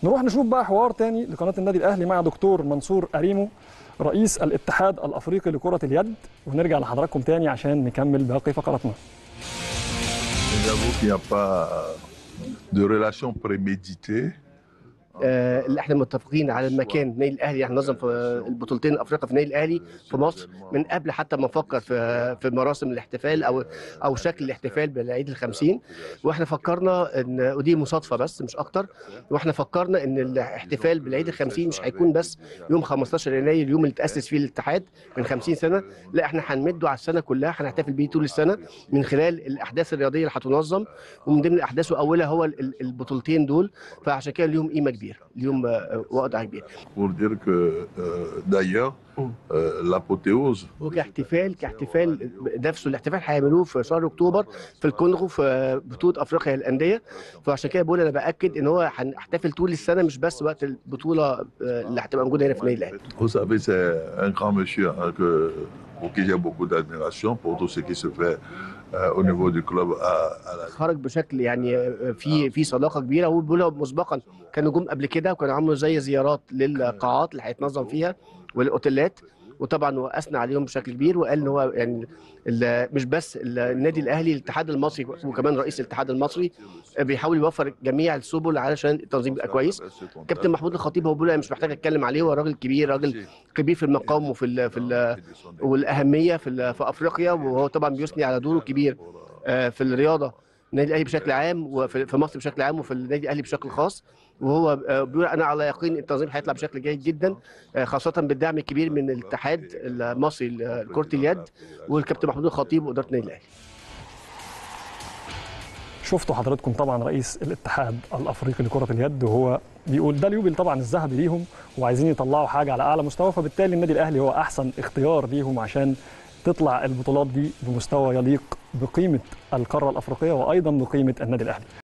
نروح نشوف بقى حوار تاني لقناه النادي الاهلي مع دكتور منصور اريمو رئيس الاتحاد الافريقي لكره اليد ونرجع لحضراتكم تاني عشان نكمل باقي فقراتنا J'avoue qu'il n'y a pas de relation préméditée. آه، اللي احنا متفقين على المكان النادي الاهلي هننظم في البطولتين الافريقيه في النادي الاهلي في مصر من قبل حتى ما نفكر في في مراسم الاحتفال او او شكل الاحتفال بالعيد الخمسين واحنا فكرنا ان ودي مصادفه بس مش اكتر واحنا فكرنا ان الاحتفال بالعيد الخمسين مش هيكون بس يوم 15 يناير اليوم اللي تاسس فيه الاتحاد من 50 سنه لا احنا هنمده على السنه كلها هنحتفل بيه طول السنه من خلال الاحداث الرياضيه اللي هتنظم ومن ضمن الاحداث واولها هو ال- ال- البطولتين دول فعشان كده اليوم قيمه كبيره اليوم آه، وضع كبير Pour dire que, euh, d'ailleurs, euh, l'apothéose وكاحتفال كاحتفال نفسه الاحتفال هيعملوه في شهر اكتوبر في الكونغو في بطوله افريقيا للانديه فعشان كده بقول انا باكد ان هو هنحتفل طول السنه مش بس وقت البطوله آه، اللي هتبقى موجوده هنا في النادي الاهلي Vous savez, c'est un grand monsieur hein, que, pour qui j'ai beaucoup d'admiration pour tout ce qui se fait euh, au niveau du club à, à la خرج بشكل يعني آه، في في صداقه كبيره هو بيقولوا مسبقا كانوا جم قبل كده وكانوا عملوا زي زيارات للقاعات اللي هيتنظم فيها والاوتيلات وطبعا هو اثنى عليهم بشكل كبير وقال ان هو يعني ال- مش بس النادي الاهلي الاتحاد المصري وكمان رئيس الاتحاد المصري بيحاول يوفر جميع السبل علشان التنظيم يبقى كويس كابتن محمود الخطيب هو بيقول انا مش محتاج اتكلم عليه هو راجل كبير راجل كبير في المقام وفي ال في ال والاهميه في ال- في افريقيا وهو طبعا بيثني على دوره الكبير آه، في الرياضه النادي الاهلي بشكل عام وفي في مصر بشكل عام وفي النادي الاهلي بشكل خاص وهو آه، بيقول انا على يقين التنظيم هيطلع بشكل جيد جدا آه، خاصه بالدعم الكبير من الاتحاد المصري لكره اليد والكابتن محمود الخطيب واداره النادي الاهلي شفتوا حضراتكم طبعا رئيس الاتحاد الافريقي لكره اليد وهو بيقول ده اليوبل طبعا الذهبي ليهم وعايزين يطلعوا حاجه على اعلى مستوى فبالتالي النادي الاهلي هو احسن اختيار ليهم عشان تطلع البطولات دي بمستوى يليق بقيمه القاره الافريقيه وايضا بقيمه النادي الاهلي